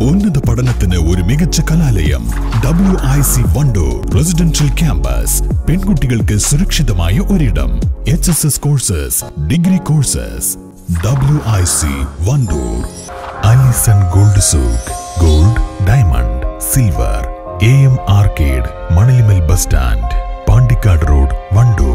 ഉന്നത പഠനത്തിന് ഒരു മികച്ച കലാലയം W I C Wandoor residential campus പെൺകുട്ടികൾക്ക് സുരക്ഷിതമായ ഒരിടം H S S courses degree courses W I C Wandoor Alison gold souk gold diamond silver A M arcade Manalimal bus stand Pandikkad road Wandoor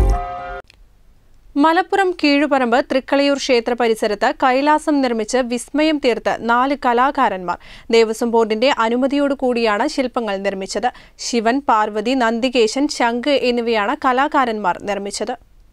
Malappuram Keezhuparamba Thrikkalayur ക്ഷേത്ര പരിസരത്ത് കൈലാസം നിർമ്മിച്ച് വിസ്മയം തീർത്ത് നാല് കലാകാരന്മാർ ദേവസ്വം ബോർഡിന്റെ അനുമതിയോടുകൂടിയാണ് ശില്പങ്ങൾ നിർമ്മിച്ചത് ശിവൻ പാർവതി നന്ദികേശൻ ശംഖ് എന്നിവയാണ് കലാകാരന്മാർ നിർമ്മിച്ചത്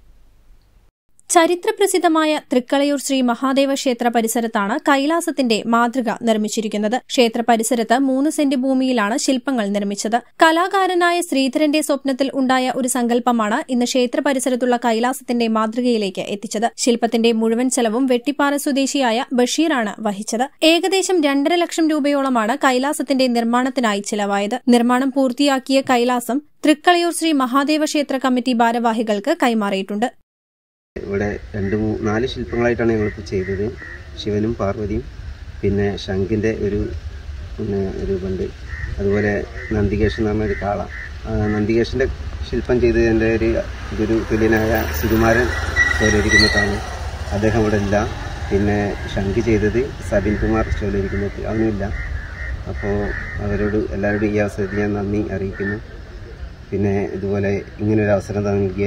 ചരിത്രപ്രസിദ്ധമായ തൃക്കളയൂർ ശ്രീ മഹാദേവ ക്ഷേത്ര പരിസരത്താണ് കൈലാസത്തിന്റെ മാതൃക നിർമ്മിച്ചിരിക്കുന്നത് ക്ഷേത്ര പരിസരത്ത് മൂന്ന് സെന്റ് ഭൂമിയിലാണ് ശില്പങ്ങൾ നിർമ്മിച്ചത് കലാകാരനായ ശ്രീധരന്റെ സ്വപ്നത്തിൽ ഉണ്ടായ ഒരു സങ്കല്പമാണ് ഇന്ന് ക്ഷേത്ര പരിസരത്തുള്ള കൈലാസത്തിന്റെ മാതൃകയിലേക്ക് എത്തിച്ചത് ശില്പത്തിന്റെ മുഴുവൻ ചെലവും വെട്ടിപ്പാറ സ്വദേശിയായ ബഷീറാണ് വഹിച്ചത് ഏകദേശം രണ്ടര ലക്ഷം രൂപയോളമാണ് കൈലാസത്തിന്റെ നിർമ്മാണത്തിനായി ചിലവായത് നിർമ്മാണം പൂർത്തിയാക്കിയ കൈലാസം തൃക്കളയൂർ ശ്രീ മഹാദേവ ക്ഷേത്ര കമ്മിറ്റി ഭാരവാഹികൾക്ക് കൈമാറിയിട്ടുണ്ട് ഇവിടെ രണ്ട് മൂ നാല് ശില്പങ്ങളായിട്ടാണ് ഞങ്ങളിപ്പോൾ ചെയ്തത് ശിവനും പാർവതിയും പിന്നെ ശംഖിൻ്റെ ഒരു പിന്നെ രൂപമുണ്ട് അതുപോലെ നന്ദികേശൻ എന്ന് പറഞ്ഞ ഒരു കാള ആ നന്ദികേശൻ്റെ ശില്പം ചെയ്തതിൻ്റെ ഒരു ഇതൊരു തുല്യനായ സുകുമാരൻ ചോലിരിക്കുന്നതാണ് അദ്ദേഹം ഇവിടെ ഇല്ല പിന്നെ ശംഖ് ചെയ്തത് സബിൻ കുമാർ ചോലിരിക്കുന്നത് അവനുമില്ല അപ്പോൾ അവരോട് എല്ലാവരോടും ഈ അവസരത്തിൽ ഞാൻ നന്ദി അറിയിക്കുന്നു പിന്നെ ഇതുപോലെ ഇങ്ങനൊരു അവസരം നൽകിയ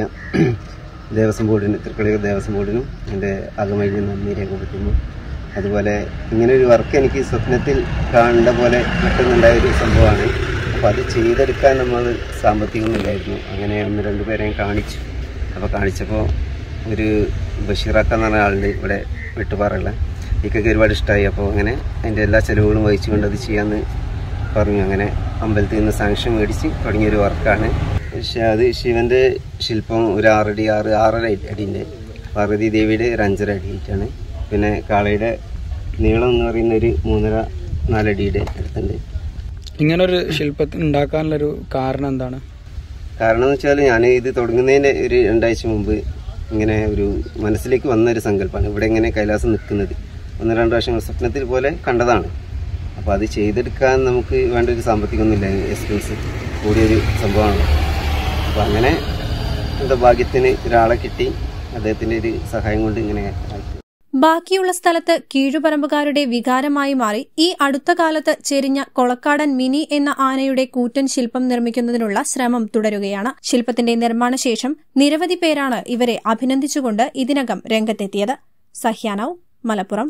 ദേവസ്വം ബോർഡിന് തൃക്കളയൂർ ദേവസ്വം ബോർഡിനും എൻ്റെ അകമഴിഞ്ഞ് നന്ദി രേഖപ്പെടുത്തുന്നു അതുപോലെ ഇങ്ങനെ ഒരു വർക്ക് എനിക്ക് സ്വപ്നത്തിൽ കാണേണ്ട പോലെ കിട്ടുന്നുണ്ടായ ഒരു സംഭവമാണ് അപ്പോൾ അത് ചെയ്തെടുക്കാൻ നമ്മൾ സാമ്പത്തികമൊന്നുമില്ലായിരുന്നു അങ്ങനെ ഒന്ന് രണ്ട് പേരെയും കാണിച്ചു അപ്പോൾ കാണിച്ചപ്പോൾ ഒരു ബഷീറാക്ക എന്ന് പറഞ്ഞ ആളുണ്ട് ഇവിടെ വെട്ടുപാറയുള്ള എനിക്കൊക്കെ ഒരുപാട് ഇഷ്ടമായി അപ്പോൾ അങ്ങനെ അതിൻ്റെ എല്ലാ ചിലവുകളും വഹിച്ചുകൊണ്ട് അത് ചെയ്യാമെന്ന് പറഞ്ഞു അങ്ങനെ അമ്പലത്തിൽ നിന്ന് സാങ്ഷൻ മേടിച്ച് തുടങ്ങിയൊരു വർക്കാണ് പക്ഷേ അത് ശിവൻ്റെ ശില്പം ഒരു ആറടി ആറ് ആറര അടിൻ്റെ പാർവതി ദേവിയുടെ ഒരു അഞ്ചര അടിയായിട്ടാണ് പിന്നെ കാളയുടെ നീളം എന്ന് പറയുന്ന ഒരു മൂന്നര നാലടിയുടെ അടുത്തുണ്ട് ഇങ്ങനൊരു ശില്പത്തിന് ഉണ്ടാക്കാനുള്ളൊരു കാരണം എന്താണ് കാരണം എന്ന് വെച്ചാൽ ഞാൻ ഇത് തുടങ്ങുന്നതിൻ്റെ ഒരു രണ്ടാഴ്ച മുമ്പ് ഇങ്ങനെ ഒരു മനസ്സിലേക്ക് വന്ന ഒരു സങ്കല്പമാണ് ഇവിടെ ഇങ്ങനെ കൈലാസം നിൽക്കുന്നത് ഒന്ന് രണ്ട് പ്രാവശ്യം സ്വപ്നത്തിൽ പോലെ കണ്ടതാണ് അപ്പോൾ അത് ചെയ്തെടുക്കാൻ നമുക്ക് വേണ്ട ഒരു സാമ്പത്തികമൊന്നുമില്ല എക്സ്പെൻസ് കൂടിയൊരു സംഭവമാണ് അപ്പോൾ അങ്ങനെ എന്താ ഭാഗ്യത്തിന് ഒരാളെ കിട്ടി അദ്ദേഹത്തിൻ്റെ ഒരു സഹായം കൊണ്ട് ഇങ്ങനെ ആയി ബാക്കിയുള്ള സ്ഥലത്ത് കീഴുപറമ്പുകാരുടെ വികാരമായി മാറി ഈ അടുത്ത കാലത്ത് ചെരിഞ്ഞ കൊളക്കാടൻ മിനി എന്ന ആനയുടെ കൂറ്റൻ ശില്പം നിർമ്മിക്കുന്നതിനുള്ള ശ്രമം തുടരുകയാണ് ശില്പത്തിന്റെ നിർമ്മാണശേഷം നിരവധി പേരാണ് ഇവരെ അഭിനന്ദിച്ചുകൊണ്ട് ഇതിനകം രംഗത്തെത്തിയത് സഹ്യാനവ് മലപ്പുറം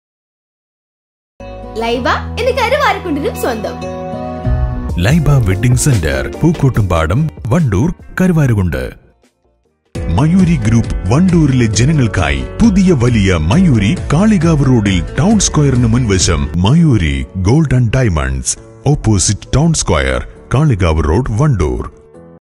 ലൈബ എന്ന് കരുവാരക്കുണ്ടിനും സ്വന്തം Laiba wedding centre Pookkottumpadam Wandoor Karuvarakundu Mayuri group വണ്ടൂരിലെ ജനങ്ങൾക്കായി പുതിയ വലിയ മയൂരി കാളികാവ് റോഡിൽ ടൗൺ സ്ക്വയറിന് മുൻവശം Mayuri gold and diamonds opposite town square Kalikavu road Wandoor